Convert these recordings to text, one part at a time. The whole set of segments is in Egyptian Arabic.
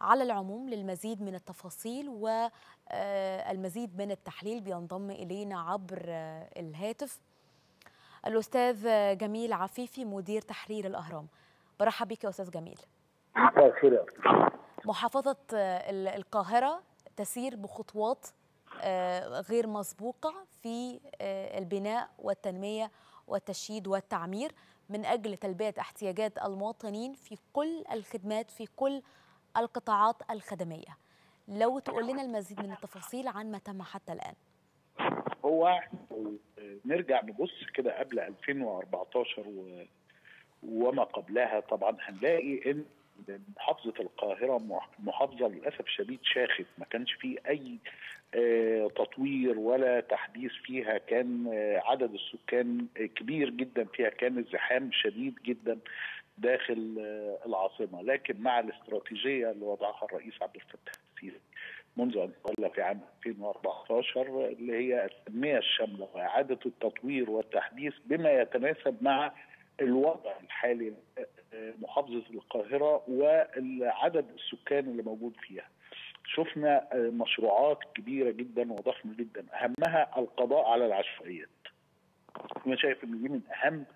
على العموم للمزيد من التفاصيل والمزيد من التحليل بينضم إلينا عبر الهاتف الأستاذ جميل عفيفي مدير تحرير الأهرام برحب بك يا أستاذ جميل محافظة القاهرة تسير بخطوات غير مسبوقة في البناء والتنمية والتشييد والتعمير من أجل تلبية احتياجات المواطنين في كل الخدمات في كل القطاعات الخدمية لو تقول لنا المزيد من التفاصيل عن ما تم حتى الآن هو نرجع نبص كده قبل 2014 و... وما قبلها طبعا هنلاقي ان محافظة القاهرة محافظة للأسف الشديد شاخت ما كانش فيه أي تطوير ولا تحديث فيها كان عدد السكان كبير جدا فيها كان الزحام شديد جدا داخل العاصمة لكن مع الاستراتيجية اللي وضعها الرئيس عبد الفتاح السيسي منذ أن تولى في عام 2014 اللي هي التنمية الشاملة وإعادة التطوير والتحديث بما يتناسب مع الوضع الحالي محافظة القاهرة وعدد السكان اللي موجود فيها شفنا مشروعات كبيرة جدا وضخمة جدا أهمها القضاء على العشوائيات أنا شايف إن دي من أهم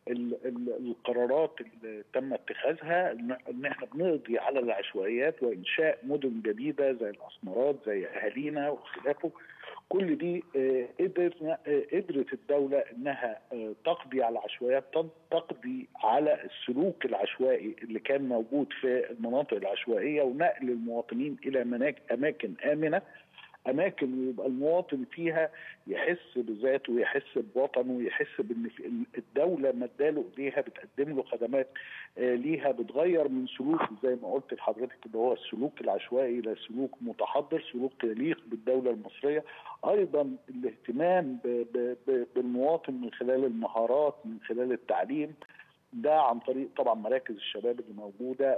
القرارات اللي تم اتخاذها ان احنا بنقضي على العشوائيات وانشاء مدن جديده زي الاسمرات زي اهالينا وخلافه كل دي قدرنا قدرت الدوله انها تقضي على العشوائيات تقضي على السلوك العشوائي اللي كان موجود في المناطق العشوائيه ونقل المواطنين الى اماكن امنه اماكن يبقى المواطن فيها يحس بذاته ويحس بوطنه ويحس بان الدوله مداله ايديها بتقدم له خدمات ليها بتغير من سلوكه زي ما قلت لحضرتك اللي هو السلوك العشوائي الى سلوك متحضر سلوك يليق بالدوله المصريه ايضا الاهتمام بالمواطن من خلال المهارات من خلال التعليم ده عن طريق طبعا مراكز الشباب اللي موجوده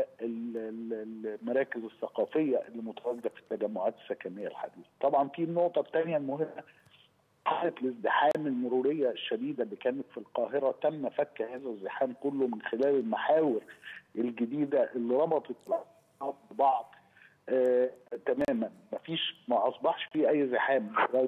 والمراكز الثقافيه اللي متواجده في التجمعات السكنيه الحديثه. طبعا في النقطه الثانيه المهمه حاله الازدحام المروريه الشديده اللي كانت في القاهره تم فك هذا الازدحام كله من خلال المحاور الجديده اللي ربطت ببعض آه تماما مفيش ما اصبحش في اي زحام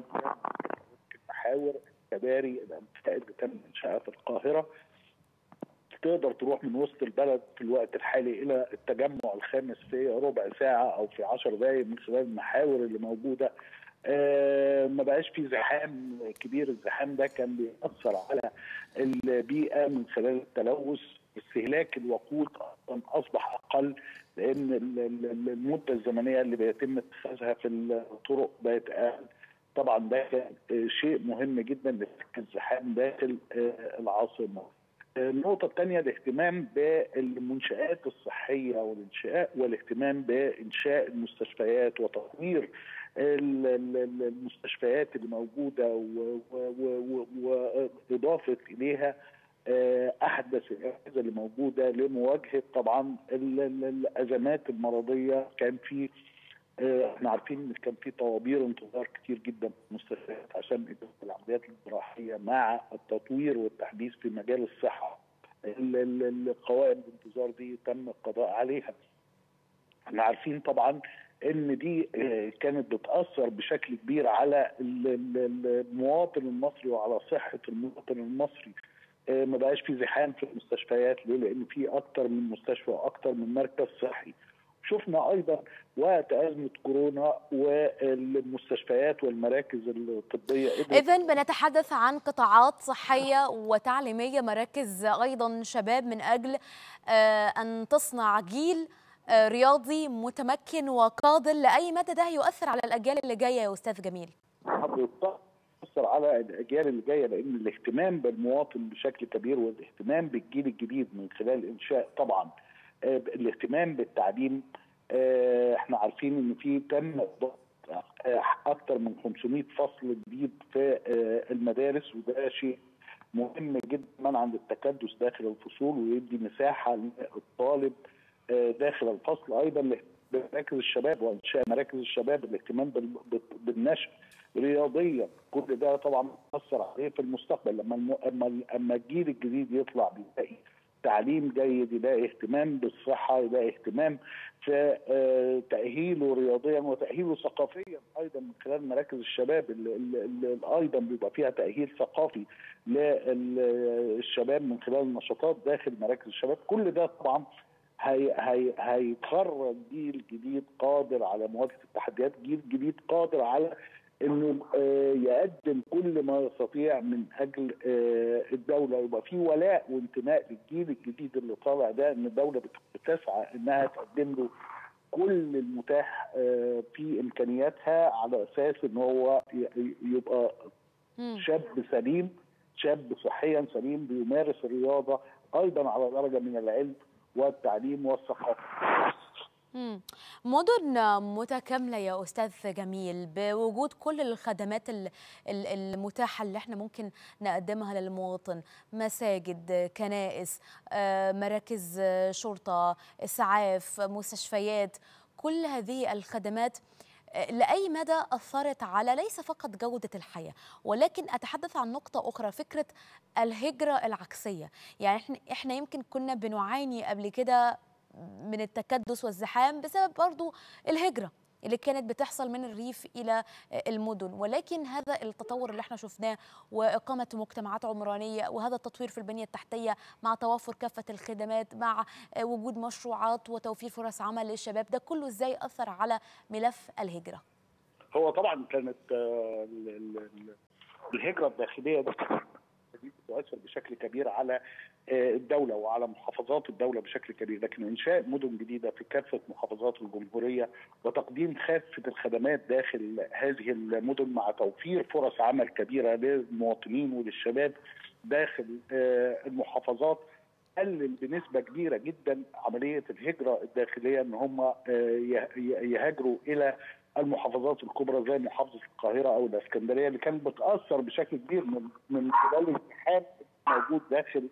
المحاور الكباري الانفاق اللي تم انشائها في القاهره تقدر تروح من وسط البلد في الوقت الحالي الى التجمع الخامس في ربع ساعه او في 10 دقائق من خلال المحاور اللي موجوده آه ما بقاش في زحام كبير الزحام ده كان بيأثر على البيئه من خلال التلوث استهلاك الوقود اصلا اصبح اقل لان المده الزمنيه اللي بيتم اتخاذها في الطرق بقت اقل طبعا ده كان شيء مهم جدا لفك الزحام داخل العاصمه النقطة الثانية الاهتمام بالمنشآت الصحية والإنشاء والاهتمام بإنشاء المستشفيات وتطوير المستشفيات اللي موجودة وإضافة إليها أحدث الأجهزة اللي موجودة لمواجهة طبعا الأزمات المرضية كان في احنا عارفين ان كان في طوابير انتظار كتير جدا في المستشفيات عشان اجراء العمليات الجراحيه مع التطوير والتحديث في مجال الصحه القوائم الانتظار دي تم القضاء عليها احنا عارفين طبعا ان دي كانت بتاثر بشكل كبير على المواطن المصري وعلى صحه المواطن المصري ما بقاش في زحام في المستشفيات ليه؟ لان في اكتر من مستشفى واكتر من مركز صحي شفنا ايضا وقت ازمه كورونا والمستشفيات والمراكز الطبيه اذا بنتحدث عن قطاعات صحيه وتعليميه مراكز ايضا شباب من اجل ان تصنع جيل رياضي متمكن وقادر لاي مدى ده يؤثر على الاجيال اللي جايه يا استاذ جميل يؤثر على الاجيال اللي جايه لان الاهتمام بالمواطن بشكل كبير والاهتمام بالجيل الجديد من خلال انشاء طبعا الاهتمام بالتعليم احنا عارفين ان في تم اكثر من 500 فصل جديد في المدارس وده شيء مهم جدا عند التكدس داخل الفصول ويدي مساحه للطالب داخل الفصل ايضا مراكز الشباب وانشاء مراكز الشباب الاهتمام بالنشء رياضيا كل ده طبعا اثر عليه في المستقبل لما اما الجيل الجديد يطلع بيلاقي تعليم جيد يلاقي اهتمام بالصحه يلاقي اهتمام في آه، تاهيله رياضيا وتاهيله ثقافيا ايضا من خلال مراكز الشباب اللي, اللي, اللي ايضا بيبقى فيها تاهيل ثقافي للشباب من خلال النشاطات داخل مراكز الشباب كل ده طبعا هي هي هيخرج جيل جديد قادر على مواجهه التحديات، جيل جديد قادر على انه آه، يقدم كل ما يستطيع من اجل آه، الدوله يبقى في ولاء وانتماء للجيل الجديد اللي طالع ده ان الدوله بت- بتسعى انها تقدم له كل المتاح آه، في امكانياتها على اساس ان هو ي- يبقى مم. شاب سليم شاب صحيا سليم بيمارس الرياضه ايضا على درجه من العلم والتعليم والثقافه. مم. مدن متكاملة يا أستاذ جميل بوجود كل الخدمات ال- ال- المتاحة اللي احنا ممكن نقدمها للمواطن مساجد كنائس آه، مراكز آه، شرطة إسعاف مستشفيات كل هذه الخدمات آه، لأي مدى أثرت على ليس فقط جودة الحياة ولكن أتحدث عن نقطة أخرى فكرة الهجرة العكسية يعني احنا, احنا يمكن كنا بنعاني قبل كده من التكدس والزحام بسبب برضو الهجرة اللي كانت بتحصل من الريف إلى المدن ولكن هذا التطور اللي احنا شفناه وإقامة مجتمعات عمرانية وهذا التطوير في البنية التحتية مع توافر كافة الخدمات مع وجود مشروعات وتوفير فرص عمل للشباب ده كله ازاي أثر على ملف الهجرة هو طبعا كانت آه، ال- ال- ال- الهجره الداخليه دي دي بتؤثر بشكل كبير على آه، الدوله وعلى محافظات الدوله بشكل كبير لكن انشاء مدن جديده في كافه محافظات الجمهوريه وتقديم كافه الخدمات داخل هذه المدن مع توفير فرص عمل كبيره للمواطنين وللشباب داخل آه، المحافظات قلل بنسبه كبيره جدا عمليه الهجره الداخليه ان هم آه، يه- يه- يهاجروا الى المحافظات الكبرى زي محافظه القاهره او الاسكندريه اللي كانت بتاثر بشكل كبير من من خلال الازدحام موجود داخل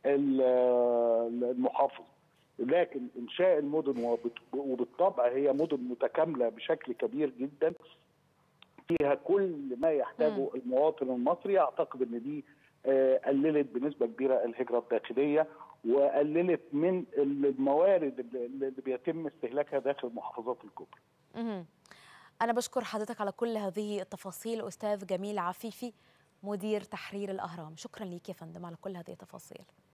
ال- المحافظه لكن انشاء المدن وبت- وبالطبع هي مدن متكامله بشكل كبير جدا فيها كل ما يحتاجه المواطن المصري اعتقد ان دي آه، قللت بنسبه كبيره الهجره الداخليه وقللت من الموارد اللي اللي بيتم استهلاكها داخل المحافظات الكبرى. مهم. أنا بشكر حضرتك على كل هذه التفاصيل أستاذ جميل عفيفي مدير تحرير الأهرام شكرا ليك يا فندم على كل هذه التفاصيل